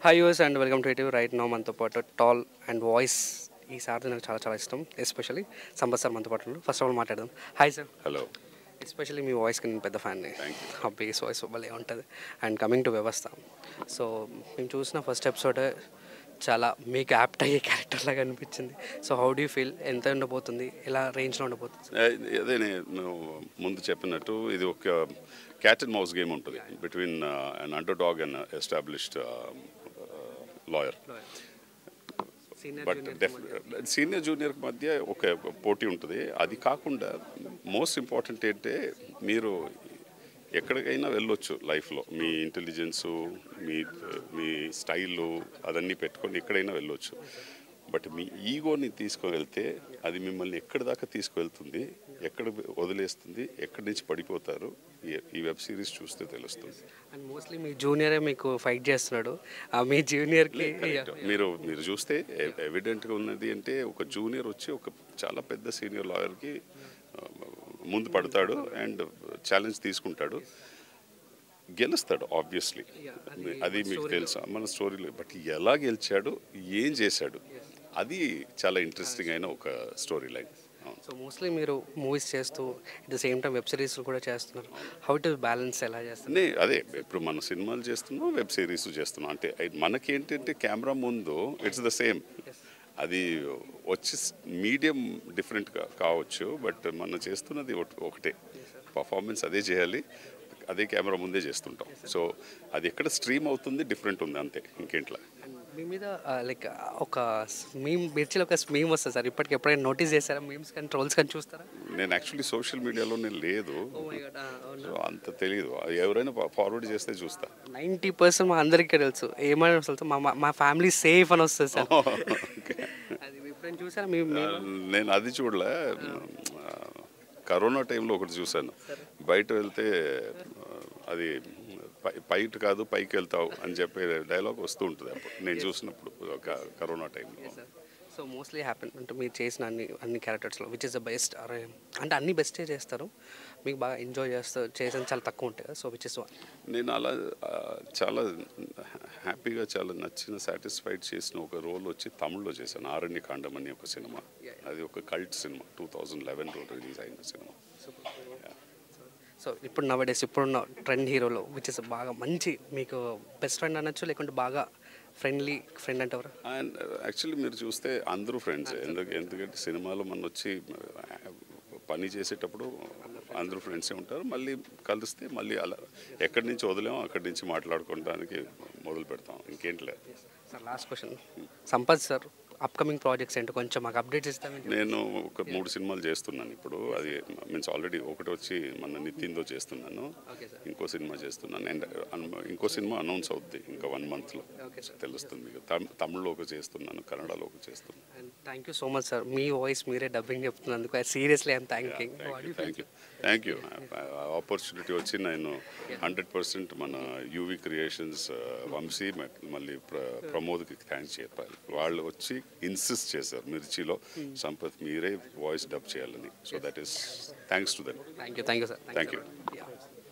Hi యూస్ and welcome to ఇటీవ్ right now మనతో పాటు టాల్ అండ్ వాయిస్ ఈ సార్ నాకు చాలా చాలా ఇష్టం ఎస్పెషల్లీ సంపత్ సార్ మనతో పాటు ఫస్ట్ ఆఫ్ ఆల్ మాట్లాడదాం హాయ్ సార్ హలో ఎస్పెషల్లీ మీ వాయిస్కి నేను పెద్ద ఫ్యాన్ని Thank you. ఆ బేస్ వాయిస్ భలే ఉంటుంది అండ్ కమింగ్ టు వ్యవస్థ సో మేము చూసిన ఫస్ట్ ఎపిసోడ్ చాలా మీకు యాప్ట్ అయ్యే క్యారెక్టర్ లాగా అనిపించింది సో హౌ డూ ఫీల్ ఎంత ఉండబోతుంది ఎలా రేంజ్లో ఉండబోతుంది అదే నేను ముందు చెప్పినట్టు ఇది ఒక క్యాట్ అండ్ మౌస్ గేమ్ ఉంటుంది between an underdog and established lawyer senior but డెఫ్ సీనియర్ జూనియర్ మధ్య ఒక పోటీ ఉంటుంది అది కాకుండా మోస్ట్ ఇంపార్టెంట్ ఏంటంటే మీరు ఎక్కడికైనా వెళ్ళొచ్చు లైఫ్లో మీ ఇంటెలిజెన్సు మీ మీ స్టైలు అదన్నీ పెట్టుకొని ఎక్కడైనా వెళ్ళొచ్చు బట్ మీ ఈగోని తీసుకువెళ్తే అది మిమ్మల్ని ఎక్కడి దాకా తీసుకువెళ్తుంది ఎక్కడ వదిలేస్తుంది ఎక్కడి నుంచి పడిపోతారు ఈ- ఈ వెబ్ సిరీస్ చూస్తే తెలుస్తుంది అండ్ మోస్ట్లీ మీ జూనియరే మీకు ఫైట్ చేస్తున్నాడు ఆ మీ జూనియర్కి మీరు మీరు చూస్తే ఎవిడెంట్గా ఉన్నది అంటే ఒక జూనియర్ వచ్చి ఒక చాలా పెద్ద సీనియర్ లాయర్కి ముందు పడతాడు అండ్ ఛాలెంజ్ తీసుకుంటాడు గెలుస్తాడు ఆబ్వియస్లీ అది మీకు తెలుసా మన స్టోరీలో బట్ ఎలా గెలిచాడు ఏం చేశాడు అది చాలా ఇంట్రెస్టింగ్ అయిన ఒక స్టోరీ లైన్ సో మోస్ట్లీ మీరు మూవీస్ చేస్తూ at the same time web series కూడా చేస్తున్నారు హౌ టు బ్యాలెన్స్ ఎలా చేస్తారు నే అదే ఇప్పుడు మన సినిమాలు చేస్తున్నాం వెబ్ సిరీస్ చేస్తున్నాం అంటే అయి- మనకేంటంటే కెమెరా ముందు ఇట్స్ ద సేమ్ అది వచ్చి మీడియం డిఫరెంట్ కావచ్చు బట్ మనం చేస్తున్నది ఒకటి- ఒకటే పర్ఫార్మెన్స్ అదే చేయాలి అదే కెమెరా ముందే చేస్తుంటాం సో అది ఎక్కడ స్ట్రీమ్ అవుతుంది డిఫరెంట్ ఉంది అంతే ఇంకేంట్లా మీ మీద లైక్ ఒక మీమ్ మిర్చిలో ఒక మీమ్ వస్తుంది సార్ ఇప్పటికి ఎప్పుడైనా నోటీస్ చేస్తారా మీమ్స్ కానీ ట్రోల్స్ కానీ చూస్తారా నేను యాక్చువల్లీ సోషల్ మీడియాలో నేను లేదు ఓ మై గాడ్ అవును సో అంత తెలియదు అది ఎవరైనా ఫార్వర్డ్ చేస్తే చూస్తా నైంటీ పర్సెంట్ మా అందరికీ తెలుసు ఏమైనా అసలు మా మా- మా ఫ్యామిలీ సేఫ్ అని వస్తుంది సార్ ఓకే అది ఎప్పుడైనా చూసారా మీ ఆ, నేను అది చూడలే ఆ, కరోనా టైంలో ఒకటి చూశాను బయట వెళ్తే ఆ, అది పై- పైట కాదు పైకి వెళ్తావు అని చెప్పే డైలాగ్ వస్తూ ఉంటుంది అప్పుడు నేను చూసినప్పుడు ఒక కరోనా టైంలో సో మోస్ట్లీ హ్యాపెన్ అంటే మీరు చేసిన అన్ని అన్ని క్యారెక్టర్స్లో విచ్ ఇస్ ద బెస్ట్ అరే అంటే అన్ని బెస్టే చేస్తారు మీకు బాగా ఎంజాయ్ చేస్తారు చేసిన చాలా తక్కువ ఉంటాయి కదా సో విచ్ ఇస్ నేను అలా ఆ, చాలా హ్యాపీగా చాలా నచ్చిన సాటిస్ఫైడ్ చేసిన ఒక రోల్ వచ్చి తమిళ్లో చేశాను ఆరణ్య కాండం అని ఒక సినిమా అది ఒక కల్ట్ సినిమా టూ థౌజండ్ లెవెన్లో రిలీజ్ అయిన సినిమా సో ఇప్పుడు నవడేస్ ఇప్పుడున్న ట్రెండ్ హీరోలో విచ్ ఇస్ బాగా మంచి మీకు బెస్ట్ ఫ్రెండ్ అనొచ్చు లేకుంటే బాగా ఫ్రెండ్లీ ఫ్రెండ్ అంటే ఎవరు అండ్ యాక్చువల్లీ మీరు చూస్తే అందరూ ఫ్రెండ్స్ ఎందుకు ఎందుకంటే సినిమాలో మన వచ్చి ఆ, పని చేసేటప్పుడు అందరూ ఫ్రెండ్సే ఉంటారు మళ్ళీ కలిస్తే మళ్ళీ అలా ఎక్కడి నుంచి వదిలేమో అక్కడి నుంచి మాట్లాడుకోవడానికి మొదలు పెడతాం ఇంకేంట్లే sir last question Sampath sir upcoming projects ఏంటో కొంచెం మాకు అప్డేట్స్ ఇస్తామని నేను ఒక మూడు సినిమాలు చేస్తున్నాను ఇప్పుడు అది మీన్స్ ఆల్రెడీ ఒకటి వచ్చి మన నితిన్తో చేస్తున్నాను ఓకే సార్ ఇంకో సినిమా చేస్తున్నాను అండ్ ఇంకో సినిమా అనౌన్స్ అవుద్ది ఇంకా వన్ మంత్లో ఓకే సార్ తెలుస్తుంది మీకు తమ్- తమిళ్లో ఒక చేస్తున్నాను కన్నడలో ఒక చేస్తున్నాను and thank you so much sir మీ వాయిస్ మీరే డబ్బింగ్ చెప్తున్నందుకు seriously I'm thanking thank you thank you thank you opportunity వచ్చి నేను హండ్రెడ్ పర్సెంట్ మన యూవి క్రియేషన్స్ వంశీ మ- మళ్ళీ ప్ర ప్రమోద్కి థ్యాంక్స్ చెప్పాలి వాళ్ళు వచ్చి ఇన్సిస్ట్ చేశారు మిర్చిలో సంపత్ మీరే వాయిస్ డబ్ చేయాలని so that is thanks to them thank you thank you sir thank you